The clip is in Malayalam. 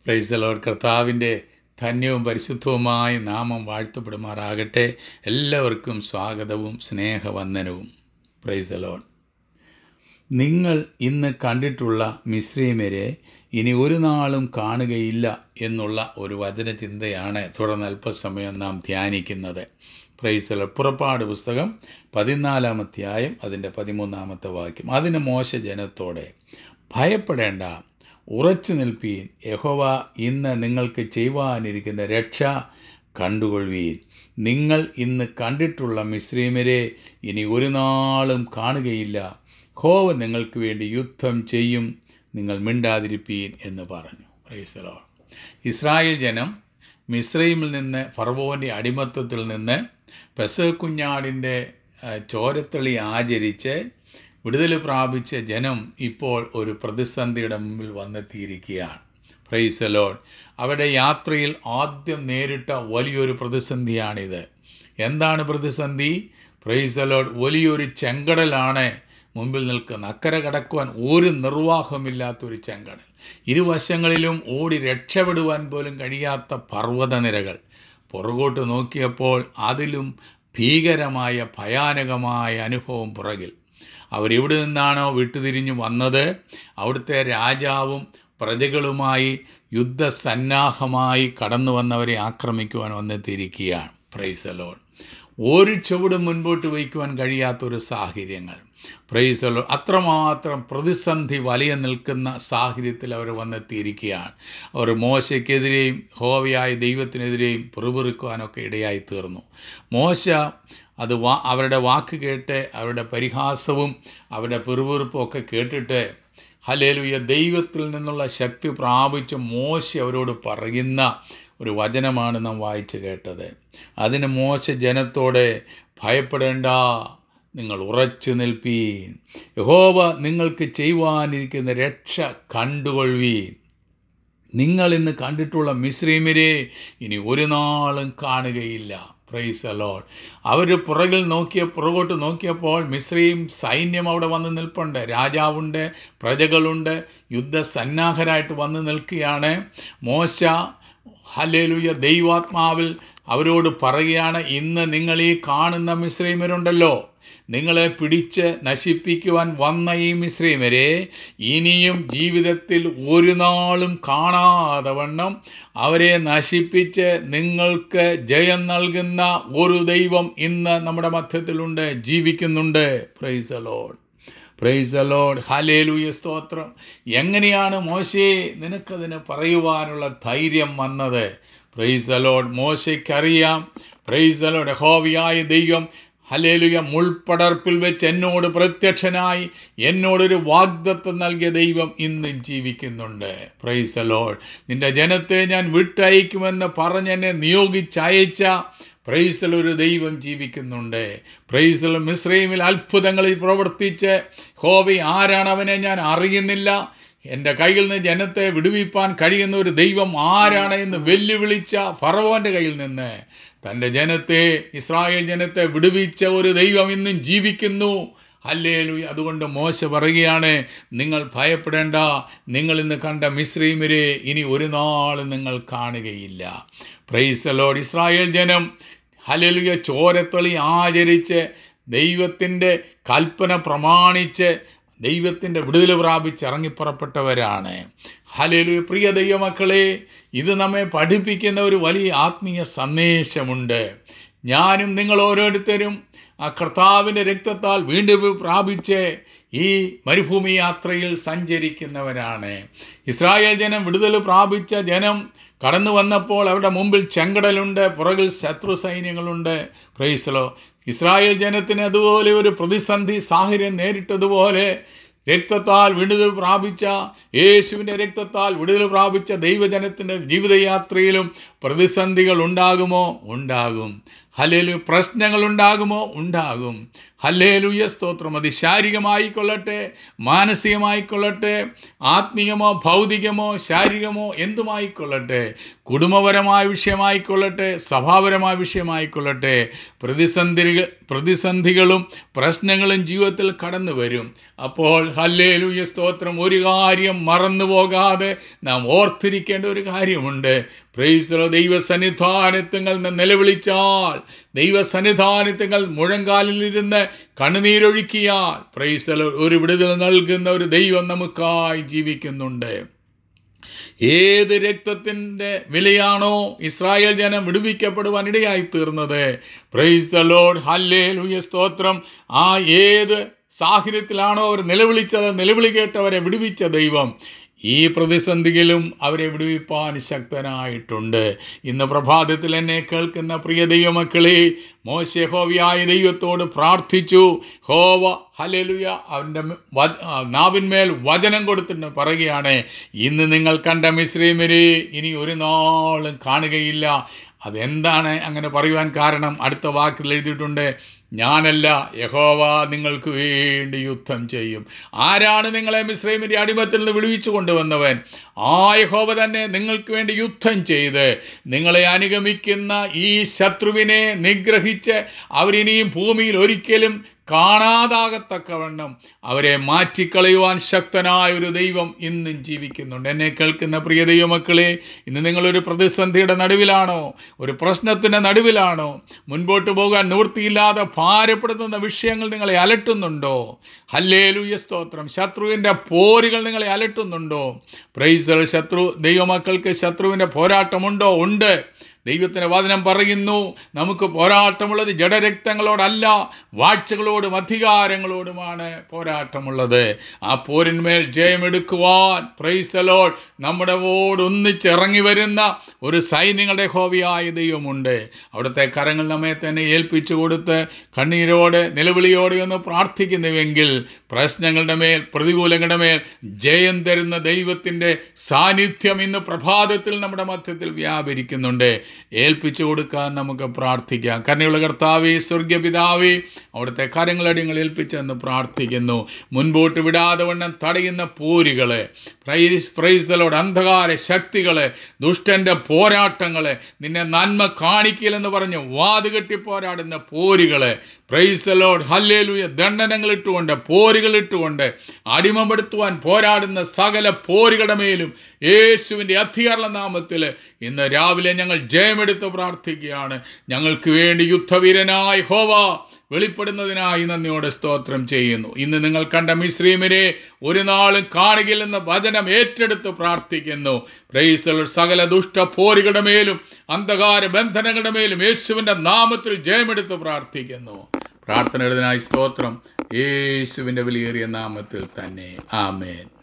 പ്രൈസലോട് കർത്താവിൻ്റെ ധന്യവും പരിശുദ്ധവുമായ നാമം വാഴ്ത്തപ്പെടുമാറാകട്ടെ എല്ലാവർക്കും സ്വാഗതവും സ്നേഹവന്ദനവും പ്രൈസലോൺ നിങ്ങൾ ഇന്ന് കണ്ടിട്ടുള്ള മിശ്രീമരെ ഇനി ഒരു നാളും കാണുകയില്ല എന്നുള്ള ഒരു വചനചിന്തയാണ് തുടർന്ന് അല്പസമയം നാം ധ്യാനിക്കുന്നത് പ്രൈസല പുറപ്പാട് പുസ്തകം പതിനാലാമധ്യായം അതിൻ്റെ പതിമൂന്നാമത്തെ വാക്യം അതിന് മോശ ജനത്തോടെ ഭയപ്പെടേണ്ട ഉറച്ചു നിൽപ്പീൻ യഹോവ ഇന്ന് നിങ്ങൾക്ക് ചെയ്യുവാനിരിക്കുന്ന രക്ഷ കണ്ടുകൊള്ളുവീൻ നിങ്ങൾ ഇന്ന് കണ്ടിട്ടുള്ള മിശ്രീമരെ ഇനി ഒരു നാളും കാണുകയില്ല ഹോവ നിങ്ങൾക്ക് വേണ്ടി യുദ്ധം ചെയ്യും നിങ്ങൾ മിണ്ടാതിരിപ്പീൻ എന്ന് പറഞ്ഞു പ്രൈസലോ ഇസ്രായേൽ ജനം മിശ്രൈമിൽ നിന്ന് ഫർവോൻ്റെ അടിമത്തത്തിൽ നിന്ന് പെസഹ കുഞ്ഞാടിൻ്റെ ചോരത്തളി ആചരിച്ച് വിടുതൽ പ്രാപിച്ച ജനം ഇപ്പോൾ ഒരു പ്രതിസന്ധിയുടെ മുമ്പിൽ വന്നെത്തിയിരിക്കുകയാണ് പ്രൈസലോൺ അവരുടെ യാത്രയിൽ ആദ്യം നേരിട്ട വലിയൊരു പ്രതിസന്ധിയാണിത് എന്താണ് പ്രതിസന്ധി പ്രൈസലോഡ് വലിയൊരു ചെങ്കടലാണ് മുമ്പിൽ നിൽക്കുന്ന അക്കരെ കടക്കുവാൻ ഒരു നിർവാഹമില്ലാത്തൊരു ചെങ്കടൽ ഇരുവശങ്ങളിലും ഓടി രക്ഷപ്പെടുവാൻ പോലും കഴിയാത്ത പർവ്വതനിരകൾ പുറകോട്ട് നോക്കിയപ്പോൾ അതിലും ഭീകരമായ ഭയാനകമായ അനുഭവം പുറകിൽ അവരെവിടെ നിന്നാണോ വിട്ടുതിരിഞ്ഞു വന്നത് അവിടുത്തെ രാജാവും പ്രജകളുമായി യുദ്ധസന്നാഹമായി കടന്നു വന്നവരെ ആക്രമിക്കുവാൻ വന്നെത്തിയിരിക്കുകയാണ് പ്രൈസലോൺ ഒരു ചുവട് മുൻപോട്ട് വയ്ക്കുവാൻ കഴിയാത്തൊരു സാഹചര്യങ്ങൾ പ്രൈസലോ അത്രമാത്രം പ്രതിസന്ധി വലിയ നിൽക്കുന്ന സാഹചര്യത്തിൽ അവർ വന്നെത്തിയിരിക്കുകയാണ് അവർ മോശയ്ക്കെതിരെയും ഹോവയായ ദൈവത്തിനെതിരെയും പിറുപിറുക്കുവാനൊക്കെ ഇടയായി തീർന്നു മോശ അത് വാ അവരുടെ വാക്ക് കേട്ട് അവരുടെ പരിഹാസവും അവരുടെ പിറുപിറുപ്പും ഒക്കെ കേട്ടിട്ട് ഹലേലുയ ദൈവത്തിൽ നിന്നുള്ള ശക്തി പ്രാപിച്ച് മോശ അവരോട് പറയുന്ന ഒരു വചനമാണ് നാം വായിച്ചു കേട്ടത് അതിന് മോശ ജനത്തോടെ ഭയപ്പെടേണ്ട നിങ്ങൾ ഉറച്ചു നിൽപ്പീൻ യഹോവ നിങ്ങൾക്ക് ചെയ്യുവാനിരിക്കുന്ന രക്ഷ കണ്ടുകൊള്ളുവീൻ നിങ്ങൾ ഇന്ന് കണ്ടിട്ടുള്ള മിശ്രീമരെ ഇനി ഒരു നാളും കാണുകയില്ല പ്രൈസ് അലോൾ അവർ പുറകിൽ നോക്കിയ പുറകോട്ട് നോക്കിയപ്പോൾ മിശ്രീം സൈന്യം അവിടെ വന്ന് നിൽപ്പുണ്ട് രാജാവുണ്ട് പ്രജകളുണ്ട് യുദ്ധസന്നാഹരായിട്ട് വന്ന് നിൽക്കുകയാണ് മോശ ഹലേലുയ ദൈവാത്മാവിൽ അവരോട് പറയുകയാണ് ഇന്ന് നിങ്ങൾ ഈ കാണുന്ന മിശ്രീമരുണ്ടല്ലോ നിങ്ങളെ പിടിച്ച് നശിപ്പിക്കുവാൻ വന്ന ഈ മിശ്രീമരെ ഇനിയും ജീവിതത്തിൽ ഒരു നാളും കാണാതെ വണ്ണം അവരെ നശിപ്പിച്ച് നിങ്ങൾക്ക് ജയം നൽകുന്ന ഒരു ദൈവം ഇന്ന് നമ്മുടെ മധ്യത്തിലുണ്ട് ജീവിക്കുന്നുണ്ട് praise the Lord praise the Lord hallelujah സ്തോത്രം എങ്ങനെയാണ് മോശയെ നിനക്കതിന് പറയുവാനുള്ള ധൈര്യം വന്നത് പ്രൈസ് അലോഡ് മോശയ്ക്കറിയാം പ്രൈസ് അലോഡ് ഹോവിയായ ദൈവം ഹലേലുയ മുൾപ്പടർപ്പിൽ വെച്ച് എന്നോട് പ്രത്യക്ഷനായി എന്നോടൊരു വാഗ്ദത്വം നൽകിയ ദൈവം ഇന്നും ജീവിക്കുന്നുണ്ട് പ്രൈസ് അലോഡ് നിന്റെ ജനത്തെ ഞാൻ വിട്ടയക്കുമെന്ന് പറഞ്ഞ് എന്നെ നിയോഗിച്ചയച്ച പ്രൈസൽ ഒരു ദൈവം ജീവിക്കുന്നുണ്ട് പ്രൈസൽ മിശ്രൈമിൽ അത്ഭുതങ്ങളിൽ പ്രവർത്തിച്ച് ഹോവി ആരാണ് അവനെ ഞാൻ അറിയുന്നില്ല എൻ്റെ കയ്യിൽ നിന്ന് ജനത്തെ വിടുവിപ്പാൻ കഴിയുന്ന ഒരു ദൈവം ആരാണ് എന്ന് വെല്ലുവിളിച്ച ഫറവോൻ്റെ കയ്യിൽ നിന്ന് തൻ്റെ ജനത്തെ ഇസ്രായേൽ ജനത്തെ വിടുവിച്ച ഒരു ദൈവം ഇന്നും ജീവിക്കുന്നു അല്ലേലു അതുകൊണ്ട് മോശ പറയുകയാണ് നിങ്ങൾ ഭയപ്പെടേണ്ട നിങ്ങൾ ഇന്ന് കണ്ട മിശ്രീമരെ ഇനി ഒരു നാൾ നിങ്ങൾ കാണുകയില്ല പ്രൈസലോട് ഇസ്രായേൽ ജനം ഹലലുയ ചോരത്തൊളി ആചരിച്ച് ദൈവത്തിൻ്റെ കൽപ്പന പ്രമാണിച്ച് ദൈവത്തിൻ്റെ വിടുതൽ പ്രാപിച്ച് ഇറങ്ങിപ്പുറപ്പെട്ടവരാണ് ഹലേലു പ്രിയ ദൈവമക്കളെ ഇത് നമ്മെ പഠിപ്പിക്കുന്ന ഒരു വലിയ ആത്മീയ സന്ദേശമുണ്ട് ഞാനും നിങ്ങൾ ഓരോരുത്തരും ആ കർത്താവിൻ്റെ രക്തത്താൽ വീണ്ടും പ്രാപിച്ച് ഈ മരുഭൂമി യാത്രയിൽ സഞ്ചരിക്കുന്നവരാണ് ഇസ്രായേൽ ജനം വിടുതൽ പ്രാപിച്ച ജനം കടന്നു വന്നപ്പോൾ അവരുടെ മുമ്പിൽ ചെങ്കടലുണ്ട് പുറകിൽ ശത്രു സൈന്യങ്ങളുണ്ട് പ്രൈസലോ ഇസ്രായേൽ ജനത്തിന് അതുപോലെ ഒരു പ്രതിസന്ധി സാഹചര്യം നേരിട്ടതുപോലെ രക്തത്താൽ വിടുതൽ പ്രാപിച്ച യേശുവിൻ്റെ രക്തത്താൽ വിടുതൽ പ്രാപിച്ച ദൈവജനത്തിൻ്റെ ജീവിതയാത്രയിലും പ്രതിസന്ധികൾ ഉണ്ടാകുമോ ഉണ്ടാകും ഹല്ലേലു പ്രശ്നങ്ങൾ ഉണ്ടാകുമോ ഉണ്ടാകും ഹല്ലേലുയ സ്തോത്രം അത് ശാരീരികമായിക്കൊള്ളട്ടെ മാനസികമായിക്കൊള്ളട്ടെ ആത്മീയമോ ഭൗതികമോ ശാരീരികമോ എന്തുമായിക്കൊള്ളട്ടെ കുടുംബപരമായ വിഷയമായിക്കൊള്ളട്ടെ സഭാപരമായ വിഷയമായിക്കൊള്ളട്ടെ പ്രതിസന്ധി പ്രതിസന്ധികളും പ്രശ്നങ്ങളും ജീവിതത്തിൽ കടന്നു വരും അപ്പോൾ ഹല്ലേലൂയ സ്തോത്രം ഒരു കാര്യം മറന്നു പോകാതെ നാം ഓർത്തിരിക്കേണ്ട ഒരു കാര്യമുണ്ട് പ്രൈസലോ ദൈവസന്നിധാനത്വങ്ങൾ നിലവിളിച്ചാൽ ദൈവസന്നിധാനത്വങ്ങൾ മുഴങ്കാലിലിരുന്ന് കണ്ണുനീരൊഴുക്കിയാൽ പ്രൈസലോ ഒരു വിടുതൽ നൽകുന്ന ഒരു ദൈവം നമുക്കായി ജീവിക്കുന്നുണ്ട് ഏത് രക്തത്തിൻ്റെ വിലയാണോ ഇസ്രായേൽ ജനം വിടുവിക്കപ്പെടുവാൻ ഇടയായി തീർന്നത് പ്രൈസ് ദ ലോഡ് ഹല്ലേ ലൂയ സ്തോത്രം ആ ഏത് സാഹചര്യത്തിലാണോ അവർ നിലവിളിച്ചത് നിലവിളി കേട്ടവരെ വിടുവിച്ച ദൈവം ഈ പ്രതിസന്ധിയിലും അവരെ വിടുവിപ്പാൻ ശക്തനായിട്ടുണ്ട് ഇന്ന് പ്രഭാതത്തിൽ എന്നെ കേൾക്കുന്ന പ്രിയ ദൈവമക്കളെ മോശെ ഹോവിയായ ദൈവത്തോട് പ്രാർത്ഥിച്ചു ഹോവ ഹലലുയ അവൻ്റെ നാവിന്മേൽ വചനം കൊടുത്തിട്ട് പറയുകയാണ് ഇന്ന് നിങ്ങൾ കണ്ട മിശ്രീമരെ ഇനി ഒരു നാളും കാണുകയില്ല അതെന്താണ് അങ്ങനെ പറയുവാൻ കാരണം അടുത്ത വാക്കിൽ എഴുതിയിട്ടുണ്ട് ഞാനല്ല യഹോവ നിങ്ങൾക്ക് വേണ്ടി യുദ്ധം ചെയ്യും ആരാണ് നിങ്ങളെ മിശ്രൈമിൻ്റെ അടിമത്തിൽ നിന്ന് വിടുവിച്ചു കൊണ്ടുവന്നവൻ ആ യഹോവ തന്നെ നിങ്ങൾക്ക് വേണ്ടി യുദ്ധം ചെയ്ത് നിങ്ങളെ അനുഗമിക്കുന്ന ഈ ശത്രുവിനെ നിഗ്രഹിച്ച് അവരിനിയും ഭൂമിയിൽ ഒരിക്കലും കാണാതാകത്തക്കവണ്ണം അവരെ മാറ്റിക്കളയുവാൻ ശക്തനായ ഒരു ദൈവം ഇന്നും ജീവിക്കുന്നുണ്ട് എന്നെ കേൾക്കുന്ന പ്രിയ ദൈവമക്കളെ ഇന്ന് നിങ്ങളൊരു പ്രതിസന്ധിയുടെ നടുവിലാണോ ഒരു പ്രശ്നത്തിൻ്റെ നടുവിലാണോ മുൻപോട്ട് പോകാൻ നിവൃത്തിയില്ലാതെ ഭാരപ്പെടുത്തുന്ന വിഷയങ്ങൾ നിങ്ങളെ അലട്ടുന്നുണ്ടോ ഹല്ലേലൂയ സ്തോത്രം ശത്രുവിൻ്റെ പോരുകൾ നിങ്ങളെ അലട്ടുന്നുണ്ടോ പ്രൈസർ ശത്രു ദൈവമക്കൾക്ക് ശത്രുവിൻ്റെ പോരാട്ടമുണ്ടോ ഉണ്ട് ദൈവത്തിൻ്റെ വചനം പറയുന്നു നമുക്ക് പോരാട്ടമുള്ളത് ജഡരക്തങ്ങളോടല്ല വാഴ്ചകളോടും അധികാരങ്ങളോടുമാണ് പോരാട്ടമുള്ളത് ആ പോരിന്മേൽ ജയമെടുക്കുവാൻ പ്രൈസലോൾ നമ്മുടെ ഓട് ഒന്നിച്ചിറങ്ങി വരുന്ന ഒരു സൈന്യങ്ങളുടെ ഹോവിയായ ദൈവമുണ്ട് അവിടുത്തെ കരങ്ങൾ നമ്മെ തന്നെ ഏൽപ്പിച്ചു കൊടുത്ത് കണ്ണീരോടെ നിലവിളിയോടെ ഒന്ന് പ്രാർത്ഥിക്കുന്നുവെങ്കിൽ പ്രശ്നങ്ങളുടെ മേൽ പ്രതികൂലങ്ങളുടെ മേൽ ജയം തരുന്ന ദൈവത്തിൻ്റെ സാന്നിധ്യം ഇന്ന് പ്രഭാതത്തിൽ നമ്മുടെ മധ്യത്തിൽ വ്യാപരിക്കുന്നുണ്ട് ഏൽപ്പിച്ചു കൊടുക്കാൻ നമുക്ക് പ്രാർത്ഥിക്കാം കരുണയുള്ള കർത്താവേ സ്വർഗപിതാവേ അവിടുത്തെ കരങ്ങളടിങ്ങൾ ഏൽപ്പിച്ചെന്ന് പ്രാർത്ഥിക്കുന്നു മുൻപോട്ട് വിടാതെ വണ്ണം തടയുന്ന പോരുകളെ പ്രൈസ് പ്രൈസ്തലോട് അന്ധകാര ശക്തികളെ ദുഷ്ടൻ്റെ പോരാട്ടങ്ങളെ നിന്നെ നന്മ കാണിക്കില്ലെന്ന് പറഞ്ഞ് വാതുകെട്ടി പോരാടുന്ന പോരുകളെ പ്രൈസലോഡ് ഹല്ലേലൂയ ദണ്ഡനങ്ങൾ ഇട്ടുകൊണ്ട് പോരുകൾ ഇട്ടുകൊണ്ട് അടിമപ്പെടുത്തുവാൻ പോരാടുന്ന സകല പോരുകളുടെ മേലും യേശുവിൻ്റെ അധികാര നാമത്തിൽ ഇന്ന് രാവിലെ ഞങ്ങൾ ജയമെടുത്ത് പ്രാർത്ഥിക്കുകയാണ് ഞങ്ങൾക്ക് വേണ്ടി യുദ്ധവീരനായി ഹോവ വെളിപ്പെടുന്നതിനായി നന്ദിയോടെ സ്തോത്രം ചെയ്യുന്നു ഇന്ന് നിങ്ങൾ കണ്ട മിശ്രീമിനെ ഒരു നാളും കാണുകയില്ലെന്ന വചനം ഏറ്റെടുത്ത് പ്രാർത്ഥിക്കുന്നു പ്രൈസ്തൽ സകല ദുഷ്ട പോരുകളുടെ മേലും അന്ധകാര ബന്ധനങ്ങളുടെ മേലും യേശുവിൻ്റെ നാമത്തിൽ ജയമെടുത്ത് പ്രാർത്ഥിക്കുന്നു പ്രാർത്ഥനയുടേതിനായി സ്തോത്രം യേശുവിൻ്റെ വിലയേറിയ നാമത്തിൽ തന്നെ ആമേൻ